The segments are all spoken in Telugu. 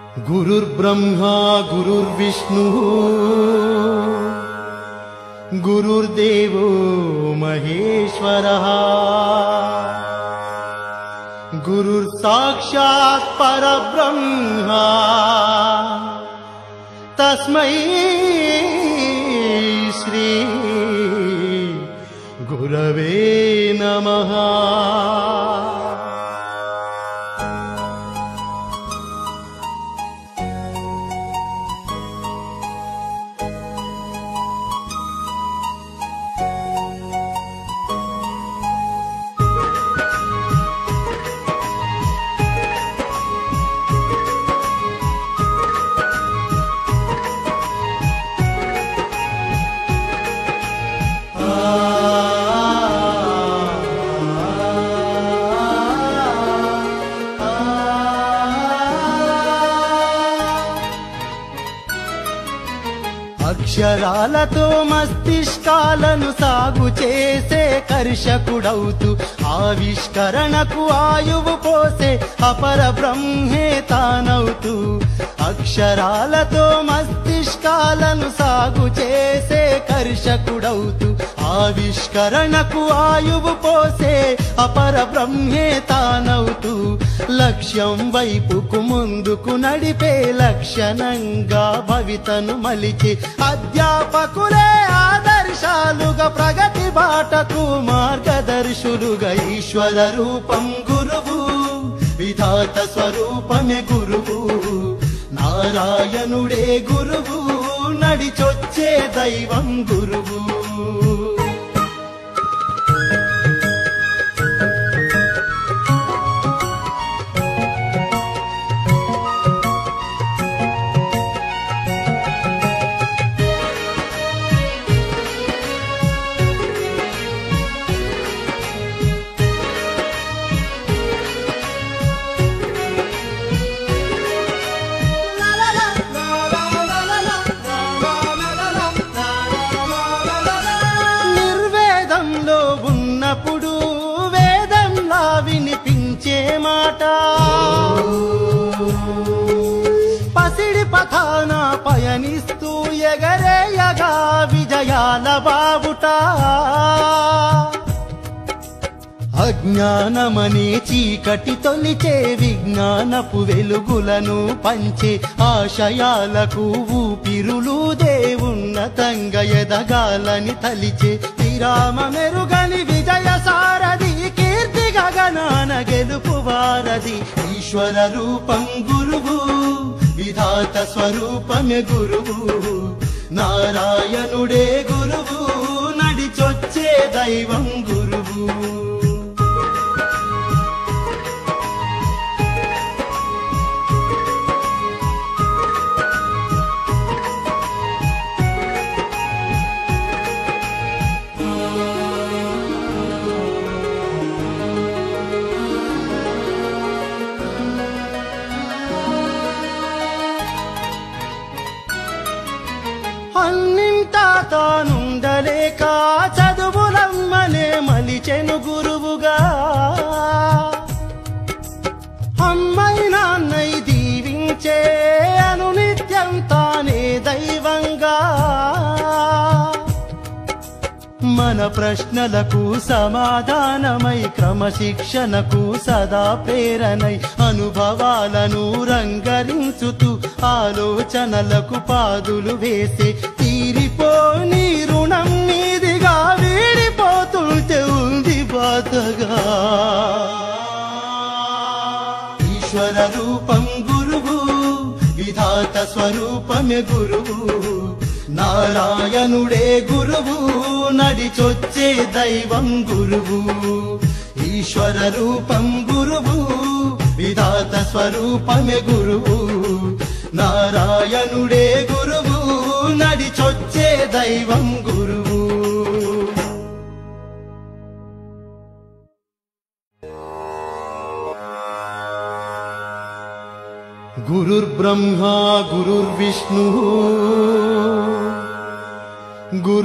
गुरुर्ब्रह्मा गुरुर्विष्णुः गुरुर्देवो महेश्वरः गुरुर्साक्षात् परब्रह्मा तस्मै श्री गुरवे नमः అక్షరాలతో మస్తిష్కాలను సాగు చేసే కర్షకుడవుతూ ఆవిష్కరణకు ఆయువు పోసే అపర బ్రహ్మే తానవుతూ అక్షరాలతో మస్తిష్కాలను సాగు చేసే కర్షకుడవుతూ ఆవిష్కరణకు ఆయువు పోసే అపర బ్రహ్మే తానవుతూ లక్ష్యం వైపుకు ముందుకు నడిపే లక్షణంగా భవితను మలిచి అధ్యాపకులే ఆదర్శాలుగా ప్రగతి బాటకు మార్గదర్శులుగా ఈశ్వర రూపం గురువు విధాత స్వరూపమే గురువు నారాయణుడే గురువు నడిచొచ్చే దైవం గురువు నిర్వేదంలో ఉన్నప్పుడు వేదంలా వినిపించే మాట పసిడి పథాన పయనిస్తూ ఎగరేయగా విజయాల బావుట అజ్ఞానమనే చీకటి తొలిచే విజ్ఞానపు వెలుగులను పంచే ఆశయాలకు ఊపిరులు దేవున్నతంగా ఎదగాలని తలిచే విరామ మెరుగని విజయ సారథి కీర్తి గగనాన గెలుపు వారధి ఈశ్వర రూపం గురువు విధాత స్వరూపమే గురువు నారాయణుడే గురువు నడిచొచ్చే దైవం గురువు అన్నింటా తానుండలేక చదువులమ్మనే మలిచెను గురువుగా అమ్మాయి నాన్నై దీవించే అనునిత్యం తానే దైవంగా మన ప్రశ్నలకు సమాధానమై క్రమశిక్షణకు సదా ప్రేరణై అనుభవాలను రంగరించుతూ ఆలోచనలకు పాదులు వేసే తీరిపోని రుణం మీదిగా వీడిపోతుంటే ఉంది బాధగా ఈశ్వర రూపం గురువు విధాత స్వరూపమే గురువు నారాయణుడే గురువు నడిచొచ్చే దైవం గురువు ఈశ్వర రూపం గురువు విధాత స్వరూపమే గురువు నారాయణుడే గురువు నడిచొచ్చే దైవం గురువు गुरुर्ब्रह्मा गुरुर्विष्णुः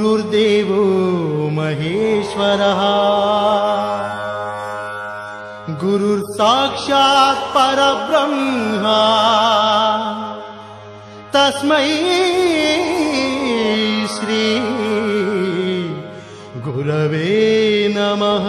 गुरुर्देवो महेश्वरः గురుర్ సాక్షాత్ పరబ్రహ్మ తస్మై శ్రీ గురవే నమః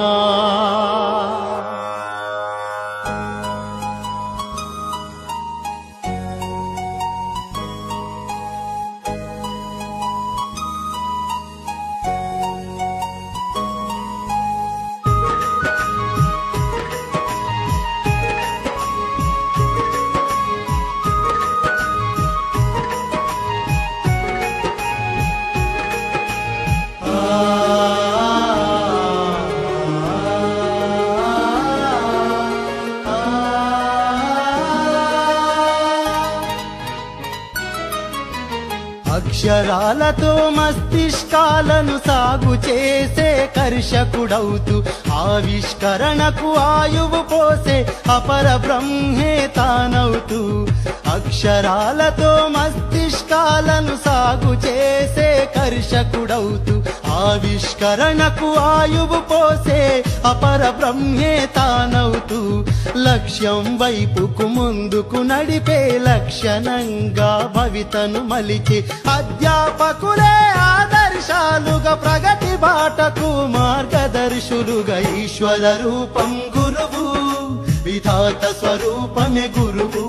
అక్షరాలతో మస్తిష్కాలను సాగు చేసే కర్షకుడవుతూ ఆవిష్కరణకు ఆయువు పోసే అపర బ్రహ్మే తానవుతూ అక్షరాలతో మస్తిష్కాలను సాగు చేసే కర్షకుడవుతూ ఆవిష్కరణకు ఆయువు పోసే అపర బ్రహ్మే తానవుతూ లక్ష్యం వైపుకు ముందుకు నడిపే లక్షణంగా భవితను మలిచి అధ్యాపకులే ఆదర్శాలుగా ప్రగతి బాటకు మార్గదర్శులుగా ఈశ్వర రూపం గురువు విధాత స్వరూపమే గురువు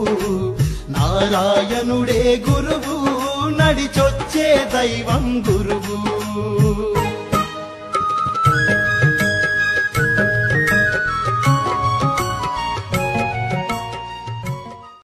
నారాయణుడే గురువు నడిచొచ్చే దైవం గురువు